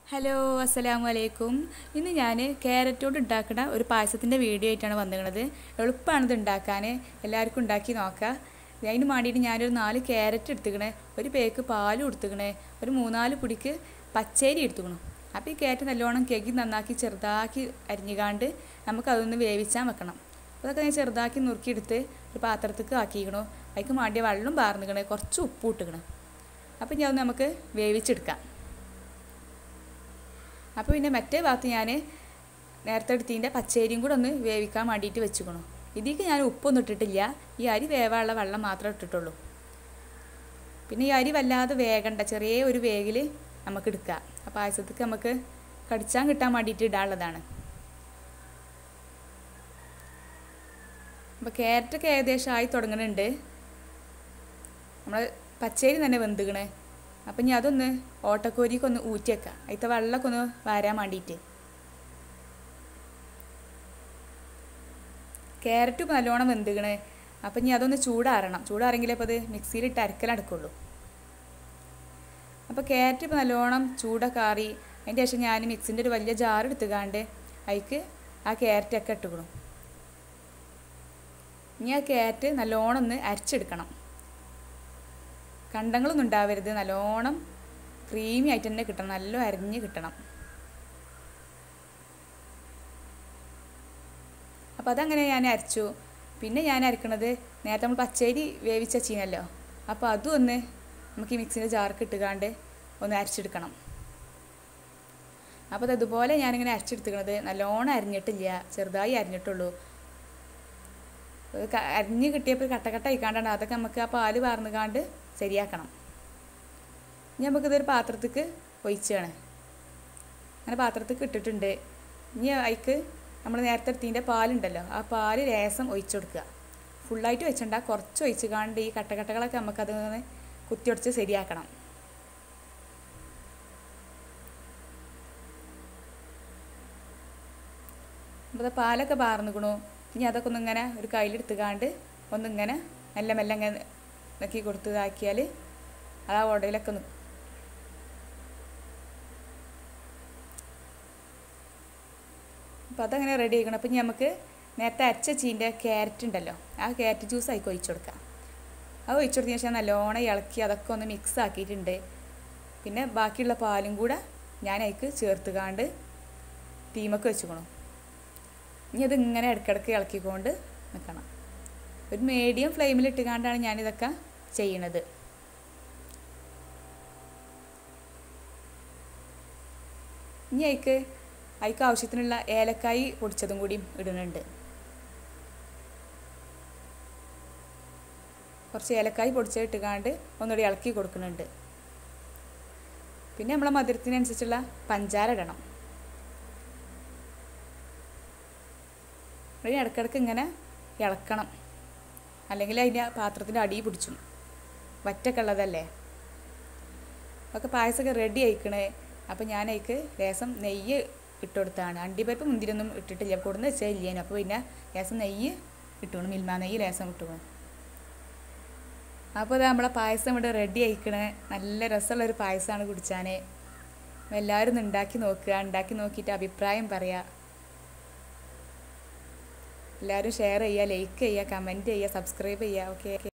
hello അസ്സലാമു അലൈക്കും ഇന്ന് ഞാൻ ക്യാരറ്റോട് ഉണ്ടാക്കുന്ന ഒരു പായസത്തിൻ്റെ വീഡിയോ ആയിട്ടാണ് വന്നിരിക്കുന്നത് എളുപ്പമാണിത് ഉണ്ടാക്കാൻ എല്ലാവർക്കും ഉണ്ടാക്കി നോക്കാം അതിന് വേണ്ടിയിട്ട് ഞാനൊരു നാല് ക്യാരറ്റ് എടുത്തുക്കണേ ഒരു പേക്ക് പാലും എടുത്തുക്കണേ ഒരു മൂന്നാല് പിടിക്ക് പച്ചരി എടുത്തുക്കണം അപ്പോൾ ഈ ക്യാരറ്റ് നല്ലോണം കെകി നന്നാക്കി ചെറുതാക്കി അരിഞ്ഞുകാണ്ട് നമുക്ക് അതൊന്ന് വേവിച്ചാൻ വെക്കണം അപ്പോൾ അതൊക്കെ ഞാൻ ചെറുതാക്കി നുറുക്കിയെടുത്ത് ഒരു പാത്രത്തേക്ക് ആക്കിക്കണു അതിക്ക് വേണ്ടിയ വെള്ളം പാർന്നിക്കണേ കുറച്ച് ഉപ്പ് ഇട്ടുക്കണം അപ്പോൾ ഞാൻ ഒന്ന് നമുക്ക് വേവിച്ചെടുക്കാം അപ്പോൾ പിന്നെ മറ്റേ ഭാഗത്ത് ഞാൻ നേരത്തെ എടുത്തതിൻ്റെ പച്ചരിയും കൂടെ ഒന്ന് വേവിക്കാൻ വേണ്ടിയിട്ട് വെച്ചുക്കണു ഇതിലേക്ക് ഞാൻ ഉപ്പൊന്നും ഇട്ടിട്ടില്ല ഈ അരി വേവാനുള്ള വെള്ളം മാത്രമേ ഇട്ടിട്ടുള്ളൂ പിന്നെ ഈ അരി വല്ലാതെ വേഗണ്ട ചെറിയ ഒരു വേഗിൽ നമുക്ക് എടുക്കാം ആ പായസത്തേക്ക് നമുക്ക് കടിച്ചാൻ കിട്ടാൻ വേണ്ടിയിട്ട് ഇടാനുള്ളതാണ് അപ്പോൾ ക്യാരറ്റൊക്കെ ഏകദേശം ആയി തുടങ്ങുന്നുണ്ട് നമ്മൾ പച്ചരി തന്നെ വെന്തുകണേ അപ്പം ഇനി അതൊന്ന് ഓട്ടക്കോരിക്ക് ഒന്ന് ഊറ്റി വെക്കാം അതിത്തെ വെള്ളമൊക്കെ ഒന്ന് വരാൻ വേണ്ടിയിട്ട് ക്യാരറ്റ് ഇപ്പം നല്ലോണം വെന്തുകണ് അപ്പം ഇനി അതൊന്ന് ചൂടാറണം ചൂടാറെങ്കിലേ അപ്പോൾ അത് മിക്സിയിലിട്ട് അരക്കലടക്കുള്ളൂ അപ്പോൾ ക്യാരറ്റ് ഇപ്പോൾ നല്ലോണം ചൂടൊക്കെ ആറി അതിൻ്റെ ശേഷം ഞാൻ മിക്സിൻ്റെ ഒരു വലിയ ജാർ എടുത്തുകാണ്ട് അതിക്ക് ആ ക്യാരറ്റൊക്കെ ഇട്ടുക്കണം ഇനി ആ ക്യാരറ്റ് നല്ലോണം ഒന്ന് അരച്ചെടുക്കണം കണ്ടങ്ങളൊന്നും ഉണ്ടാവരുത് നല്ലോണം ക്രീമി ആയിട്ട് തന്നെ കിട്ടണം നല്ല അരിഞ്ഞ് കിട്ടണം അപ്പോൾ അതങ്ങനെ ഞാൻ അരച്ചു പിന്നെ ഞാൻ അരക്കണത് നേരത്തെ നമ്മൾ പച്ചരി വേവിച്ച ചീനല്ലോ അപ്പോൾ അതും ഒന്ന് നമുക്ക് ഈ മിക്സിൻ്റെ ജാർക്ക് ഇട്ടുകാണ്ട് ഒന്ന് അരച്ചെടുക്കണം അപ്പോൾ അതുപോലെ ഞാനിങ്ങനെ അരച്ചെടുത്തുക്കണത് നല്ലോണം അരിഞ്ഞിട്ടില്ല ചെറുതായി അരിഞ്ഞിട്ടുള്ളൂ അരിഞ്ഞ് കിട്ടിയപ്പോൾ കട്ടക്കട്ട ആയിക്കാണ്ടാണ് അതൊക്കെ നമുക്ക് ആ പാല് പാർന്നുകാണ്ട് ശരിയാക്കണം ഇനി നമുക്കിതൊരു പാത്രത്തേക്ക് ഒഴിച്ചാണ് അങ്ങനെ പാത്രത്തേക്ക് ഇട്ടിട്ടുണ്ട് ഇനി അതിക്ക് നമ്മൾ നേരത്തെ എടുത്തതിൻ്റെ പാലുണ്ടല്ലോ ആ പാല് ലേസം ഒഴിച്ചു കൊടുക്കുക ഫുള്ളായിട്ട് വെച്ചിട്ടുണ്ട കുറച്ച് ഒഴിച്ച് കാണ്ട് ഈ കട്ടക്കട്ടകളൊക്കെ നമുക്കത് കുത്തിയൊടിച്ച് ശരിയാക്കണം അപ്പോൾ പാലൊക്കെ പാർന്നുക്കണു ഇനി അതൊക്കെ ഒന്നിങ്ങനെ ഒരു കയ്യിലെടുത്തുകാണ്ട് ഒന്നിങ്ങനെ മെല്ലെ മെല്ലെ ഇങ്ങനെ ഇതാക്കി കൊടുത്ത് ഇതാക്കിയാൽ അത് ആ ഉടയിലൊക്കെ നിൽക്കും അപ്പോൾ അതങ്ങനെ റെഡി ആക്കണം അപ്പം ഇനി നമുക്ക് നേരത്തെ അരച്ച ചീൻ്റെ ക്യാരറ്റ് ഉണ്ടല്ലോ ആ ക്യാരറ്റ് ജ്യൂസ് ആയിക്ക് ഒഴിച്ചു കൊടുക്കാം അത് ഒഴിച്ചു കൊടുത്തതിന് ശേഷം നല്ലോണം ഇളക്കി അതൊക്കെ ഒന്ന് മിക്സ് ആക്കിയിട്ടുണ്ട് പിന്നെ ബാക്കിയുള്ള പാലും കൂടെ ഞാൻ അതിക്ക് ചേർത്തുകാണ്ട് തീമൊക്കെ വെച്ചുക്കണം ഇനി അത് ഇങ്ങനെ ഇടയ്ക്കിടയ്ക്ക് ഇളക്കിക്കൊണ്ട് നിൽക്കണം ഒരു മീഡിയം ഫ്ലെയിമിൽ ഇട്ടുകൊണ്ടാണ് ഞാനിതൊക്കെ ചെയ്യണത് ഇനി അതിക്ക് അതിക്ക് ആവശ്യത്തിനുള്ള ഏലക്കായി പൊടിച്ചതും കൂടിയും ഇടുന്നുണ്ട് കുറച്ച് ഏലക്കായി പൊടിച്ചത് ഇട്ടുകാണ്ട് ഒന്നുകൂടി ഇളക്കി കൊടുക്കുന്നുണ്ട് പിന്നെ നമ്മളെ മധുരത്തിനനുസരിച്ചുള്ള പഞ്ചാര ഇടണം ഒരു ഇടയ്ക്കിടയ്ക്ക് ഇങ്ങനെ ഇളക്കണം അല്ലെങ്കിൽ അതിൻ്റെ പാത്രത്തിൻ്റെ അടി പിടിച്ചു വറ്റൊക്കെ ഉള്ളതല്ലേ ഒക്കെ പായസമൊക്കെ റെഡി ആയിക്കണേ അപ്പോൾ ഞാൻ അതിക്ക് ലേസം നെയ്യ് ഇട്ട് കൊടുത്താണ് അണ്ടിപ്പരിപ്പ് മുന്തിരിയൊന്നും ഇട്ടിട്ടില്ല കൊടുന്ന് വെച്ചാൽ ഇല്ലേനു അപ്പോൾ പിന്നെ ലേസം നെയ്യ് ഇട്ടുകൊണ്ട് മിൽമ നെയ്യ് ലേസം ഇട്ടുകൊണ്ട് അപ്പോൾ അത് നമ്മളെ പായസം ഇവിടെ റെഡി ആയിക്കണേ നല്ല രസമുള്ളൊരു പായസമാണ് കുടിച്ചാൽ എല്ലാവരും ഒന്ന് ഉണ്ടാക്കി നോക്കുക ഉണ്ടാക്കി നോക്കിയിട്ട് അഭിപ്രായം പറയുക എല്ലാവരും ഷെയർ ചെയ്യുക ലൈക്ക് ചെയ്യുക കമൻറ്റ് ചെയ്യുക സബ്സ്ക്രൈബ് ചെയ്യുക ഓക്കെ